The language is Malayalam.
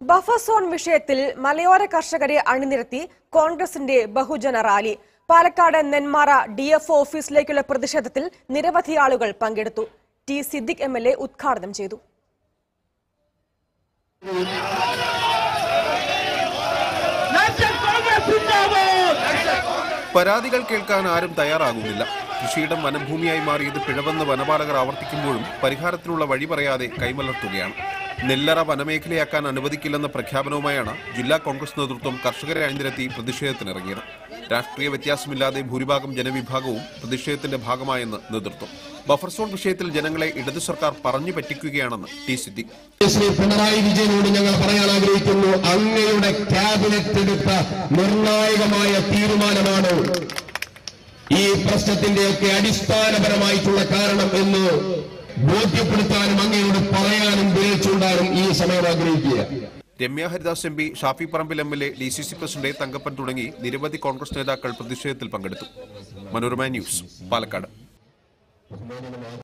ബഫർ സോൺ വിഷയത്തിൽ മലയോര കർഷകരെ അണിനിരത്തി കോൺഗ്രസിന്റെ ബഹുജന rally Palakkad Nenmara D F ഓഫീസിലേക്കുള്ള പ്രതിഷേധത്തിൽ നിരവധി ആളുകൾ പങ്കെടുത്തു T Siddique M L A ഉദ്ഘാടനം ചെയ്തു നാഷണൽ കോൺഗ്രസ് സിന്ദാബാദ് പരാതികൾ കേൾക്കാൻ ആരും തയ്യാറാകുന്നില്ല കൃഷിയിടം വനഭൂമിയായി മാറിയത് പിഴവെന്ന് വനപാലകർ ആവർത്തിക്കുമ്പോഴും പരിഹാരത്തിനുള്ള വഴി പറയാതെ കൈമലർത്തുകയാണ് നെല്ലറ വനമേഖലയാക്കാൻ അനുവദിക്കില്ലെന്ന പ്രഖ്യാപനവുമായാണ് ജില്ലാ കോൺഗ്രസ് നേതൃത്വം കർഷകരെ അണിനിരത്തി പ്രതിഷേധത്തിനിറങ്ങിയത് രാഷ്ട്രീയ വ്യത്യാസമില്ലാതെ ഭൂരിഭാഗം ജനവിഭാഗവും പ്രതിഷേധത്തിന്റെ ഭാഗമായെന്ന് നേതൃത്വം ബഫർ സോൺ വിഷയത്തിൽ ജനങ്ങളെ ഇടതു സർക്കാർ പറഞ്ഞു പറ്റിക്കുകയാണെന്ന് ടി സിദ്ദിഖ് ശ്രീ പിണറായി വിജയനോട് ഞങ്ങൾ പറയാൻ ആഗ്രഹിക്കുന്നു അങ്ങയുടെ ക്യാബിനറ്റ് എടുത്ത നിർണായകമായ തീരുമാനമാണ് ഈ പ്രശ്നത്തിന്റെയൊക്കെ അടിസ്ഥാനപരമായിട്ടുള്ള കാരണം എന്ന് ബോധ്യപ്പെടുത്താനും അങ്ങയോട് പറയാനും വിരൽ ചൂണ്ടാനും ഈ സമയം ആഗ്രഹിക്കുക Ramya Haridas M P Shafi Parambil M L A D C C president Thankappan തുടങ്ങി നിരവധി കോൺഗ്രസ് നേതാക്കൾ പ്രതിഷേധത്തിൽ പങ്കെടുത്തു മനോരമ ന്യൂസ് പാലക്കാട്